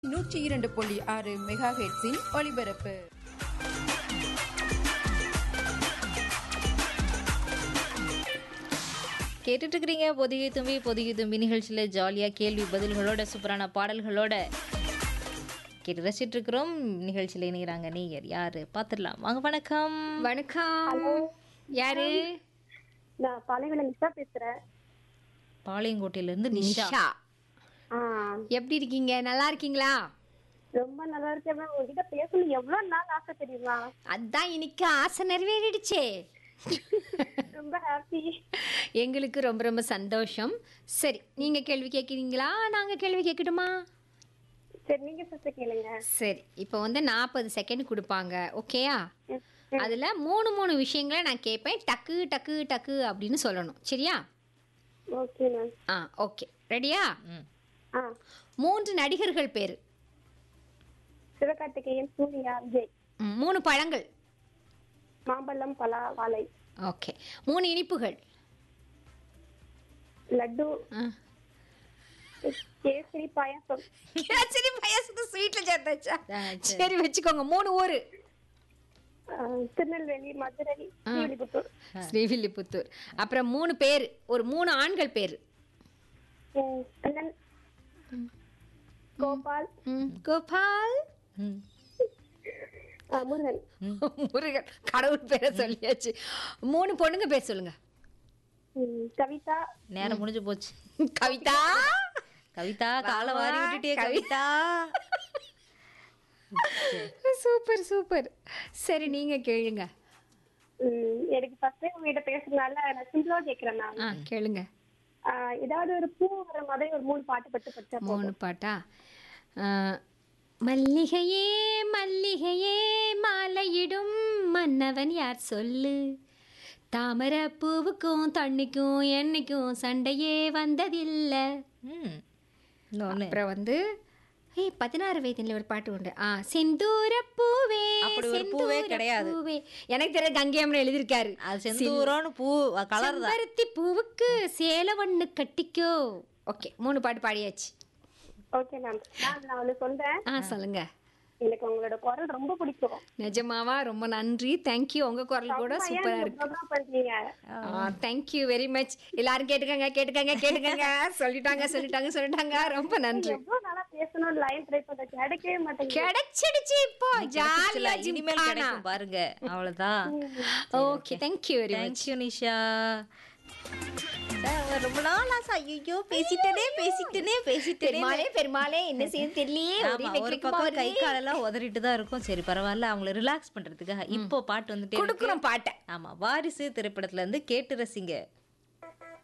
நூற்றி இரண்டு புள்ளி ஆறு மெகா ஹெட்ஸின் ஒலிபரப்பு கேட்டுட்டு இருக்கிறீங்க பொதிகை தும்பி பொதிகை தும்பி நிகழ்ச்சியில் ஜாலியாக கேள்வி பதில்களோட சூப்பரான பாடல்களோட கேட்டு ரசிச்சுட்டு இருக்கிறோம் நிகழ்ச்சியில் இணைகிறாங்க நீங்கர் யாரு பார்த்துடலாம் வாங்க வணக்கம் வணக்கம் யாரு நான் பாலைவன நிஷா பேசுறேன் பாளையங்கோட்டையிலேருந்து நிஷா நிஷா ஆ, எப்படி இருக்கீங்க நல்லா இருக்கீங்களா ரொம்ப நல்லா இருக்கேன் மேம் உங்ககிட்ட பேசணும் எவ்வளவு நாள் ஆசை தெரியுமா அதான் இன்னைக்கு ஆசை நிறைவேறிடுச்சே ரொம்ப ஹாப்பி எங்களுக்கு ரொம்ப ரொம்ப சந்தோஷம் சரி நீங்க கேள்வி கேட்குறீங்களா நாங்க கேள்வி கேட்கட்டுமா சரி நீங்க ஃபர்ஸ்ட் கேளுங்க சரி இப்போ வந்து நாற்பது செகண்ட் கொடுப்பாங்க ஓகேயா அதுல மூணு மூணு விஷயங்களை நான் கேட்பேன் டக்கு டக்கு டக்கு அப்படின்னு சொல்லணும் சரியா ஓகே மேம் ஆ ஓகே ரெடியா ம் ஆ மூன்று நடிகர்கள் பேர் சிவகார்த்திகேயன் சூர்யா விஜய் ம், மூணு பழங்கள் மாம்பழம் பலா வாழை ஓகே மூணு இனிப்புகள் லட்டு ஆ கேசரி பாயாசம் சரி பாயாசத்தை ஸ்வீட்ல சேர்த்தாச்சா ஆ, சரி. சரி வச்சுக்கோங்க மூணு ஊரு ஆ, திருநெல்வேலி மதுரை ஸ்ரீவில்லிபுத்தூர் ஸ்ரீவில்லிபுத்தூர் அப்புறம் மூணு பேர் ஒரு மூணு ஆண்கள் பேர் ம், கண்ணன் கோபால் ம், கோபால் ம் ஆ, முருகன் முருகன் கடவுள் பேரை சொல்லியாச்சு மூணு பொண்ணுங்க பேர் சொல்லுங்க ம், கவிதா நேரம் முடிஞ்சு போச்சு கவிதா கவிதா காலை வாரி விட்டுட்டே கவி- கவிதா சூப்பர் சூப்பர் சரி நீங்க கேளுங்க ம், எனக்கு ஃபர்ஸ்ட் உங்ககிட்ட பேசுறதுனால நான் சிம்பிளா கேக்குறேன் மேம் ஆ கேளுங்க ஆ, ஏதாவது ஒரு பூ வர மாதிரி ஒரு மூணு பாட்டு பட்டு படிச்சா போதும். மூணு பாட்டா ஆ, மல்லிகையே மல்லிகையே மாலையிடும் மன்னவன் யார் சொல்லு தாமரை பூவுக்கும் தண்ணிக்கும் எண்ணெய்க்கும் சண்டையே வந்ததில்லை ம் இன்னொன்று அப்புறம் வந்து ஏய் பதினாறு வயதுல ஒரு பாட்டு உண்டு ஆ செந்தூர பூவே அப்படி ஒரு பூவே செந்தூர கிடையாது. பூவே எனக்கு தெரிய கங்கையம்மன் எழுதியிருக்காரு அது செந்தூரம்னு பூ கலர் தான் செம்பருத்தி பூவுக்கு சேலை ஒண்ணு கட்டிக்கோ ஓகே மூணு பாட்டு பாடியாச்சு ஓகே மேம் மேம் நான் ஒன்று சொல்றேன் ஆ சொல்லுங்க எனக்கு உங்களோட குரல் ரொம்ப பிடிக்கும் நிஜமாவா ரொம்ப நன்றி தேங்க்யூ உங்க குரல் கூட சூப்பரா இருக்கு ப்ரோக்ராம் பண்றீங்க தேங்க்யூ வெரி மச் எல்லாரும் கேட்டுக்கங்க கேட்டுக்கங்க கேட்டுக்கங்க சொல்லிட்டாங்க சொல்லிட்டாங்க சொல்லிட்டாங்க ரொம்ப நன்றி எவ்வளவு நாளா பேசணும் லைன் ட்ரை பண்ண கிடைக்கவே மாட்டேங்குது கிடைச்சிடுச்சு இப்போ ஜாலியா இனிமேல் கிடைக்கும் பாருங்க அவ்வளவுதான் okay thank you very much thank you Nisha sir, ரொம்ப நாள் ஆசை ஐயோ பேசிட்டனே பேசிட்டனே பேசிட்டனே பெருமாளே பெருமாளே என்ன செய்ய தெரியலையே ஒரே ஆமா வெக்க ஒரு வெக்கமா பக்கம் கை வருதே. காலெல்லாம் உதறிட்டு தான் இருக்கும் சரி பரவாயில்ல அவங்கள ரிலாக்ஸ் பண்றதுக்காக இப்போ பாட்டு வந்துட்டு கொடுக்குறோம் பாட்டை ஆமா வாரிசு திரைப்படத்துல இருந்து கேட்டு ரசிங்க